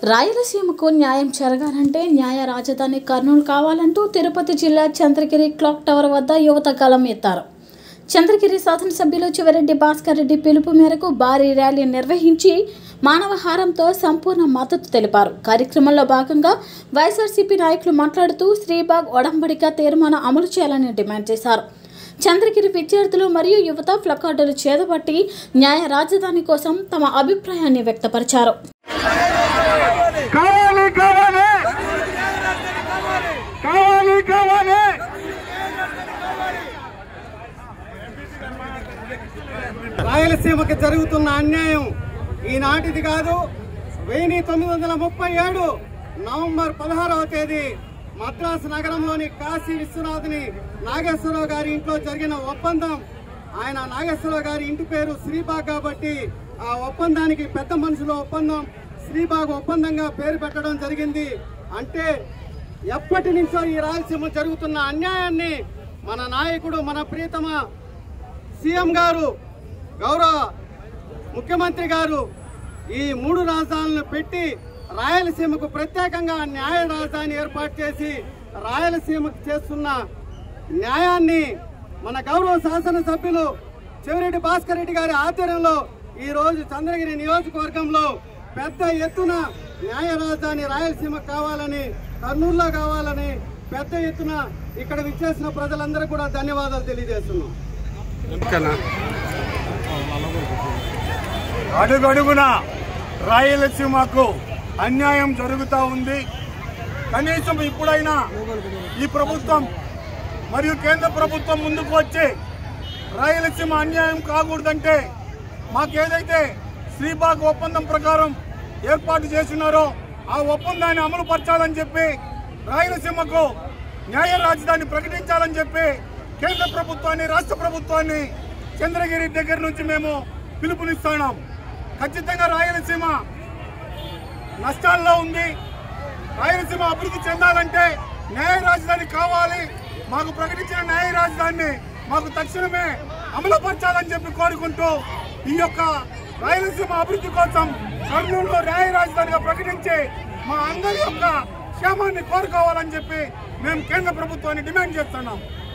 రాయలసీమకు న్యాయం జరగాలంటే న్యాయ రాజధాని కర్నూలు కావాలంటూ తిరుపతి జిల్లా చంద్రగిరి క్లాక్ టవర్ వద్ద యువత గలం ఎత్తారు చంద్రగిరి శాసనసభ్యులు చివరెడ్డి భాస్కర్ రెడ్డి పిలుపు మేరకు భారీ ర్యాలీ నిర్వహించి మానవహారంతో సంపూర్ణ మద్దతు తెలిపారు కార్యక్రమంలో భాగంగా వైఎస్ఆర్సీపీ నాయకులు మాట్లాడుతూ శ్రీబాగ్ ఒడంబడిక తీర్మానం అమలు చేయాలని డిమాండ్ చేశారు చంద్రగిరి విద్యార్థులు మరియు యువత ప్లకార్డులు చేతబట్టి న్యాయ రాజధాని కోసం తమ అభిప్రాయాన్ని వ్యక్తపరిచారు కావాలి కావాలి కావాలి కావాలి రాయలసీమకి జరుగుతున్న అన్యాయం ఈనాటిది కాదు వెయ్యి తొమ్మిది వందల ముప్పై ఏడు నవంబర్ పదహారవ తేదీ మద్రాసు నగరంలోని కాశీ విశ్వనాథ్ని నాగేశ్వరరావు గారి ఇంట్లో జరిగిన ఒప్పందం ఆయన నాగేశ్వరరావు గారి ఇంటి పేరు శ్రీబాగ్ కాబట్టి ఆ ఒప్పందానికి పెద్ద మనుషుల ఒప్పందం శ్రీబాగ్ ఒప్పందంగా పేరు పెట్టడం జరిగింది అంటే ఎప్పటి నుంచో ఈ రాయలసీమ జరుగుతున్న అన్యాయాన్ని మన నాయకుడు మన ప్రియతమ సీఎం గారు గౌరవ ముఖ్యమంత్రి గారు ఈ మూడు రాజధానులను పెట్టి రాయలసీమకు ప్రత్యేకంగా న్యాయ రాజధాని ఏర్పాటు చేసి రాయలసీమకు చేస్తున్న న్యాయాన్ని మన గౌరవ శాసనసభ్యులు చెవిరెడ్డి భాస్కర్ రెడ్డి గారి ఆధ్వర్యంలో ఈ రోజు చంద్రగిరి నియోజకవర్గంలో పెద్ద ఎత్తున న్యాయ రాజధాని రాయలసీమ కావాలని కర్నూలులో కావాలని పెద్ద ఎత్తున ఇక్కడ విచ్చేసిన ప్రజలందరూ కూడా ధన్యవాదాలు తెలియజేస్తున్నాం అడుగడుగున రాయలసీమకు అన్యాయం జరుగుతూ ఉంది కనీసం ఇప్పుడైనా ఈ ప్రభుత్వం మరియు కేంద్ర ప్రభుత్వం ముందుకు వచ్చి రాయలసీమ అన్యాయం కాకూడదంటే మాకేదైతే శ్రీబాగ్ ఒప్పందం ప్రకారం ఏర్పాటు చేసినారో ఆ ఒప్పందాన్ని అమలు పరచాలని చెప్పి రాయలసీమకు న్యాయ రాజధాని ప్రకటించాలని చెప్పి కేంద్ర ప్రభుత్వాన్ని రాష్ట్ర ప్రభుత్వాన్ని చంద్రగిరి దగ్గర నుంచి మేము పిలుపునిస్తున్నాం ఖచ్చితంగా రాయలసీమ నష్టాల్లో ఉంది రాయలసీమ అభివృద్ధి చెందాలంటే న్యాయ రాజధాని కావాలి మాకు ప్రకటించిన న్యాయ రాజధానిని మాకు తక్షణమే అమలుపరచాలని చెప్పి కోరుకుంటూ ఈ యొక్క రాయలసీమ అభివృద్ధి కోసం కర్నూలులో న్యాయ రాజధానిగా ప్రకటించి మా అందరి యొక్క క్షేమాన్ని కోరుకోవాలని చెప్పి మేము కేంద్ర ప్రభుత్వాన్ని డిమాండ్ చేస్తున్నాం